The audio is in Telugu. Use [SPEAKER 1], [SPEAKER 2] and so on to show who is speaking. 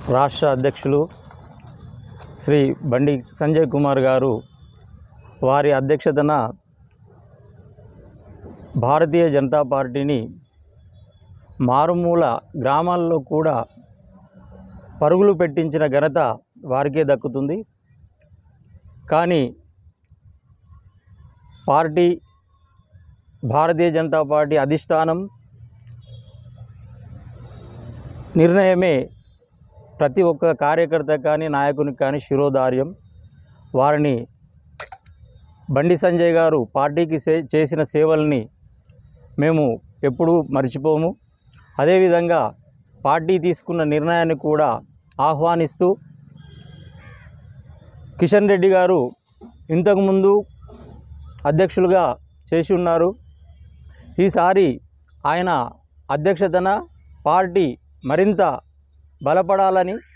[SPEAKER 1] రాష్ట్ర అధ్యక్షులు శ్రీ బండి సంజయ్ కుమార్ గారు వారి అధ్యక్షతన భారతీయ జనతా పార్టీని మారుమూల గ్రామాల్లో కూడా పరుగులు పెట్టించిన ఘనత వారికే దక్కుతుంది కానీ పార్టీ భారతీయ జనతా పార్టీ అధిష్టానం నిర్ణయమే ప్రతి ఒక్క కార్యకర్త కానీ నాయకునికి కానీ శిరోధార్యం వారిని బండి సంజయ్ గారు పార్టీకి సే చేసిన సేవల్ని మేము ఎప్పుడూ మర్చిపోము అదేవిధంగా పార్టీ తీసుకున్న నిర్ణయాన్ని కూడా ఆహ్వానిస్తూ కిషన్ రెడ్డి గారు ఇంతకుముందు అధ్యక్షులుగా చేసి ఉన్నారు ఈసారి ఆయన అధ్యక్షతన పార్టీ మరింత బలపడాలని